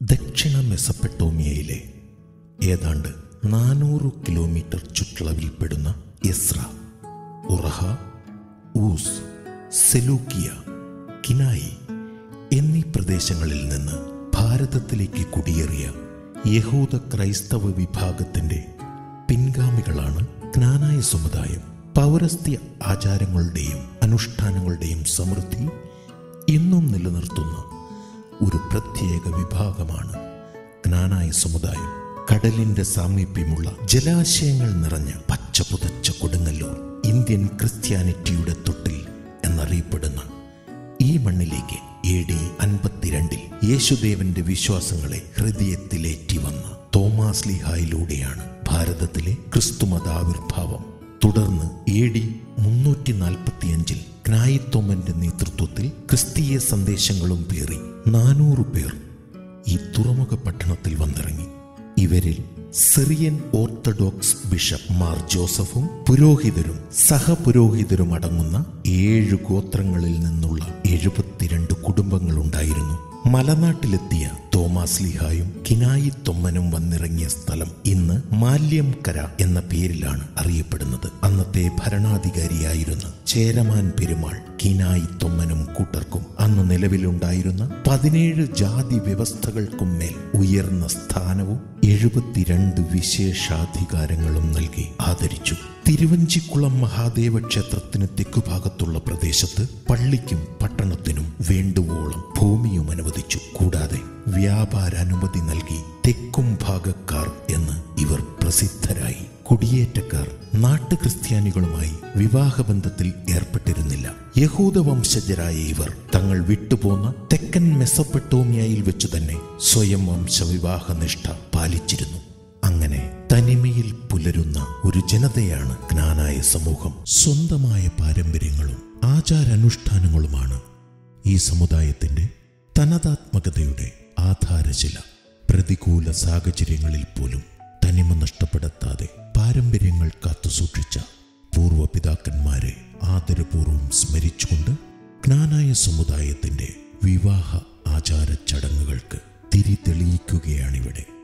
ദക്ഷിണ മെസപ്പെട്ടോമിയയിലെ ഏതാണ്ട് നാനൂറ് കിലോമീറ്റർ ചുറ്റളവിൽപ്പെടുന്ന എസ്ര ഉറഹ ഊസ് സെലൂക്കിയ കിനായി എന്നീ പ്രദേശങ്ങളിൽ നിന്ന് ഭാരതത്തിലേക്ക് കുടിയേറിയ യഹൂദ ക്രൈസ്തവ വിഭാഗത്തിന്റെ പിൻഗാമികളാണ് ജ്ഞാനായ സമുദായം പൗരസ്ത്യ ആചാരങ്ങളുടെയും അനുഷ്ഠാനങ്ങളുടെയും സമൃദ്ധി ഇന്നും നിലനിർത്തുന്ന ഒരു പ്രത്യേക വിഭാഗമാണ് ജ്ഞാനായ സമുദായം കടലിന്റെ സാമീപ്യമുള്ള ജലാശയങ്ങൾ നിറഞ്ഞ പച്ച പുതച്ച കൊടുങ്ങല്ലൂർ ഇന്ത്യൻ ക്രിസ്ത്യാനിറ്റിയുടെ തൊട്ടിൽ എന്നറിയപ്പെടുന്ന ഈ മണ്ണിലേക്ക് എ ഡി അൻപത്തിരണ്ടിൽ യേശുദേവന്റെ വിശ്വാസങ്ങളെ ഹൃദയത്തിലേറ്റി വന്ന തോമാസ് ലിഹായിലൂടെയാണ് ഭാരതത്തിലെ ക്രിസ്തുമതാവിർഭാവം തുടർന്ന് എ ഡി മുന്നൂറ്റി നാൽപ്പത്തിയഞ്ചിൽ ക്നായിത്തോമന്റെ നേതൃത്വത്തിൽ ക്രിസ്തീയ സന്ദേശങ്ങളും പേറി നാനൂറ് പേർ ഈ തുറമുഖ പട്ടണത്തിൽ വന്നിറങ്ങി ഇവരിൽ സിറിയൻ ഓർത്തഡോക്സ് ബിഷപ്പ് മാർ ജോസഫും പുരോഹിതരും സഹപുരോഹിതരും അടങ്ങുന്ന ഏഴ് ഗോത്രങ്ങളിൽ നിന്നുള്ള എഴുപത്തിരണ്ട് കുടുംബങ്ങളുണ്ടായിരുന്നു മലനാട്ടിലെത്തിയ തോമാസ് ലിഹായും കിനായി തൊമ്മനും വന്നിറങ്ങിയ സ്ഥലം ഇന്ന് മാല്യം കര എന്ന പേരിലാണ് അറിയപ്പെടുന്നത് അന്നത്തെ ഭരണാധികാരിയായിരുന്ന ചേരമാൻ പെരുമാൾ കിനായി തൊമ്മനും കൂട്ടർക്കും അന്ന് നിലവിലുണ്ടായിരുന്ന പതിനേഴ് ജാതി വ്യവസ്ഥകൾക്കും മേൽ ഉയർന്ന സ്ഥാനവും എഴുപത്തിരണ്ട് വിശേഷാധികാരങ്ങളും നൽകി ആദരിച്ചു തിരുവഞ്ചിക്കുളം മഹാദേവ ക്ഷേത്രത്തിന് തെക്കുഭാഗത്തുള്ള പ്രദേശത്ത് പള്ളിക്കും പട്ടണത്തിനും വേണ്ടുവോളം ഭൂമിയും അനുവദിച്ചു കൂടാതെ വ്യാപാരാനുമതി നൽകി തെക്കും ഭാഗക്കാർ എന്ന് ഇവർ പ്രസിദ്ധരായി കുടിയേറ്റക്കാർ നാട്ടുക്രിസ്ത്യാനികളുമായി വിവാഹബന്ധത്തിൽ ഏർപ്പെട്ടിരുന്നില്ല യഹൂദ വംശജരായ ഇവർ തങ്ങൾ വിട്ടുപോന്ന തെക്കൻ മെസ്സപ്പെട്ടോമിയയിൽ വെച്ചു തന്നെ സ്വയം വംശവിവാഹ നിഷ്ഠ പാലിച്ചിരുന്നു അങ്ങനെ തനിമയിൽ പുലരുന്ന ഒരു ജനതയാണ് ജ്ഞാനായ സമൂഹം സ്വന്തമായ പാരമ്പര്യങ്ങളും ആചാരാനുഷ്ഠാനങ്ങളുമാണ് ഈ സമുദായത്തിന്റെ തനതാത്മകതയുടെ ആധാരശില പ്രതികൂല സാഹചര്യങ്ങളിൽ പോലും തനിമ നഷ്ടപ്പെടുത്താതെ പാരമ്പര്യങ്ങൾ കാത്തുസൂക്ഷിച്ച പൂർവപിതാക്കന്മാരെ ആദരപൂർവ്വം സ്മരിച്ചുകൊണ്ട് ജ്ഞാനായ സമുദായത്തിന്റെ വിവാഹ ആചാര ചടങ്ങുകൾക്ക് തിരി തെളിയിക്കുകയാണിവിടെ